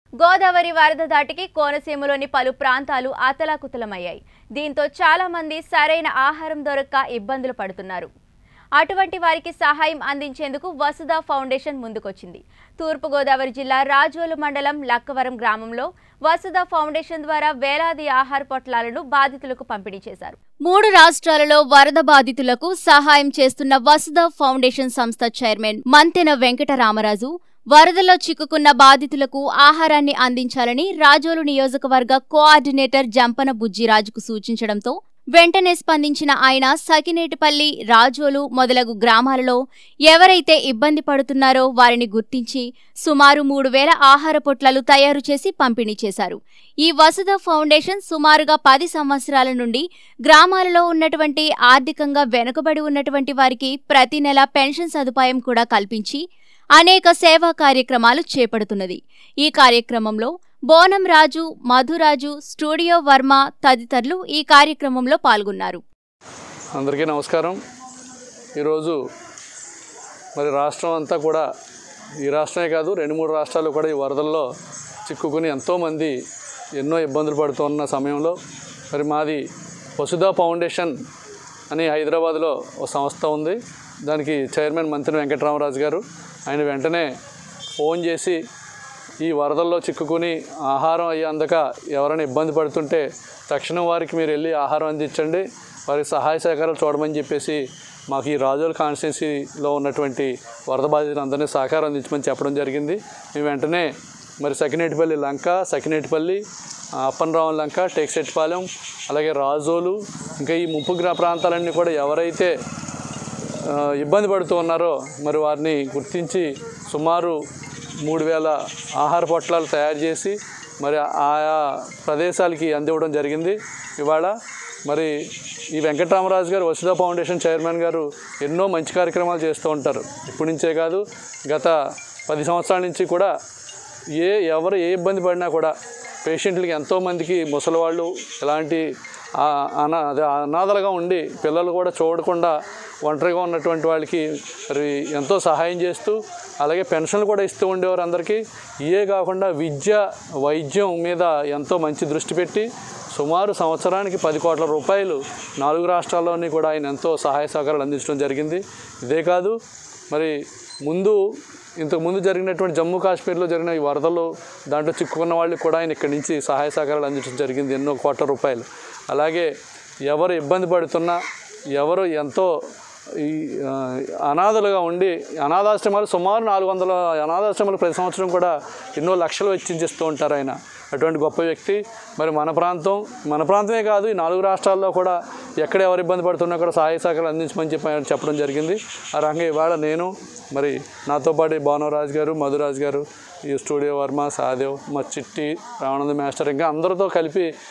గోదావరి వరద దాటికి కోనసీమలోని పలు ప్రాంతాలు అతలాకుతలమయ్యాయి దీంతో చాలా మంది సరైన ఆహారం దొరక్క ఇబ్బందులు పడుతున్నారు అటువంటి వారికి సహాయం అందించేందుకు వసుధ ఫౌండేషన్ ముందుకొచ్చింది తూర్పుగోదావరి జిల్లా రాజోలు మండలం లక్కవరం గ్రామంలో వసుధ ఫౌండేషన్ ద్వారా వేలాది ఆహార పొట్లాలను బాధితులకు పంపిణీ చేశారు మూడు రాష్ట్రాలలో వరద బాధితులకు సహాయం చేస్తున్న వసుధ ఫౌండేషన్ సంస్థ చైర్మన్ మంతెన వెంకటరామరాజు వరదల్లో చిక్కుకున్న బాధితులకు ఆహారాన్ని అందించాలని రాజోలు నియోజకవర్గ కోఆర్డినేటర్ జంపన బుజ్జిరాజుకు సూచించడంతో వెంటనే స్పందించిన ఆయన సకినేటిపల్లి రాజోలు మొదలగు గ్రామాలలో ఎవరైతే ఇబ్బంది పడుతున్నారో వారిని గుర్తించి సుమారు మూడు వేల ఆహార పొట్లాలు తయారు చేసి పంపిణీ చేశారు ఈ వసుధ ఫౌండేషన్ సుమారుగా పది సంవత్సరాల నుండి గ్రామాలలో ఉన్నటువంటి ఆర్థికంగా వెనుకబడి ఉన్నటువంటి వారికి ప్రతి నెల పెన్షన్ సదుపాయం కూడా కల్పించి అనేక సేవా కార్యక్రమాలు చేపడుతున్నది ఈ కార్యక్రమంలో బోనం రాజు మధురాజు స్టూడియో వర్మ తదితరులు ఈ కార్యక్రమంలో పాల్గొన్నారు అందరికీ నమస్కారం ఈరోజు మరి రాష్ట్రం అంతా కూడా ఈ రాష్ట్రమే కాదు రెండు మూడు రాష్ట్రాలు కూడా ఈ వరదల్లో చిక్కుకుని ఎంతోమంది ఎన్నో ఇబ్బందులు పడుతున్న సమయంలో మరి మాది వసుధ ఫౌండేషన్ అని హైదరాబాద్లో ఒక సంస్థ ఉంది దానికి చైర్మన్ మంత్రి వెంకటరామరాజు గారు ఆయన వెంటనే ఫోన్ చేసి ఈ వరదల్లో చిక్కుకుని ఆహారం అయ్యి అందక ఎవరైనా ఇబ్బంది పడుతుంటే తక్షణం వారికి మీరు వెళ్ళి ఆహారం అందించండి వారికి సహాయ సహకారాలు చూడమని చెప్పేసి మాకు ఈ రాజోల్ కాన్స్టిట్యున్సీలో ఉన్నటువంటి వరద బాధితులందరినీ సహకారం అందించమని చెప్పడం జరిగింది మేము వెంటనే మరి సకినేటిపల్లి లంక సకినేటిపల్లి అప్పనరావు లంక టేక్సెట్పాలెం అలాగే రాజోలు ఇంకా ఈ ముంపు గ్రా ప్రాంతాలన్నీ కూడా ఎవరైతే ఆ, ఇబ్బంది పడుతూ ఉన్నారో మరి వారిని గుర్తించి సుమారు మూడు వేల ఆహార పొట్లాలు తయారు చేసి మరి ఆయా ప్రదేశాలకి అందివ్వడం జరిగింది ఇవాళ మరి ఈ వెంకటరామరాజు గారు వసుధ ఫౌండేషన్ చైర్మన్ గారు ఎన్నో మంచి కార్యక్రమాలు చేస్తూ ఉంటారు ఇప్పటి నుంచే కాదు గత పది సంవత్సరాల నుంచి కూడా ఏ ఎవరు ఏ ఇబ్బంది పడినా కూడా పేషెంట్లకి ఎంతోమందికి ముసలివాళ్ళు ఇలాంటి ఆ- అనా అదే అనాథలుగా ఉండి పిల్లలు కూడా చూడకుండా ఒంటరిగా ఉన్నటువంటి వాళ్ళకి మరి ఎంతో సహాయం చేస్తూ అలాగే పెన్షన్లు కూడా ఇస్తూ ఉండేవారు అందరికీ ఇవే కాకుండా విద్య వైద్యం మీద ఎంతో మంచి దృష్టి పెట్టి సుమారు సంవత్సరానికి పది కోట్ల రూపాయలు నాలుగు రాష్ట్రాల్లోని కూడా ఆయన ఎంతో సహాయ సహకారాలు అందించడం జరిగింది ఇదే కాదు మరి ముందు ఇంతకు ముందు జరిగినటువంటి జమ్మూ కాశ్మీర్లో జరిగిన ఈ వరదలు దాంట్లో చిక్కుకున్న వాళ్ళకి కూడా ఆయన ఇక్కడి నుంచి సహాయ సహకారాలు అందించడం జరిగింది ఎన్నో కోట్ల రూపాయలు అలాగే ఎవరు ఇబ్బంది పడుతున్నా ఎవరు ఎంతో ఈ ఆ, అనాథలుగా ఉండి అనాథాశ్రమాలు సుమారు నాలుగు వందల అనాథాశ్రమాలు ప్రతి సంవత్సరం కూడా ఎన్నో లక్షలు వెచ్చించిస్తూ ఉంటారు ఆయన అటువంటి గొప్ప వ్యక్తి మరి మన ప్రాంతం మన ప్రాంతమే కాదు ఈ నాలుగు రాష్ట్రాల్లో కూడా ఎక్కడ ఎవరు ఇబ్బంది పడుతున్నా కూడా సహాయ సహకారాలు అందించమని చెప్పి ఆయన చెప్పడం జరిగింది ఆ రకంగా ఇవాళ నేను మరి నాతో పాటు ఈ భానురాజు గారు మధురాజు గారు ఈ స్టూడియో వర్మ సాదేవ్ మా చిట్టి రావణంద మాస్టర్ ఇంకా అందరితో కలిపి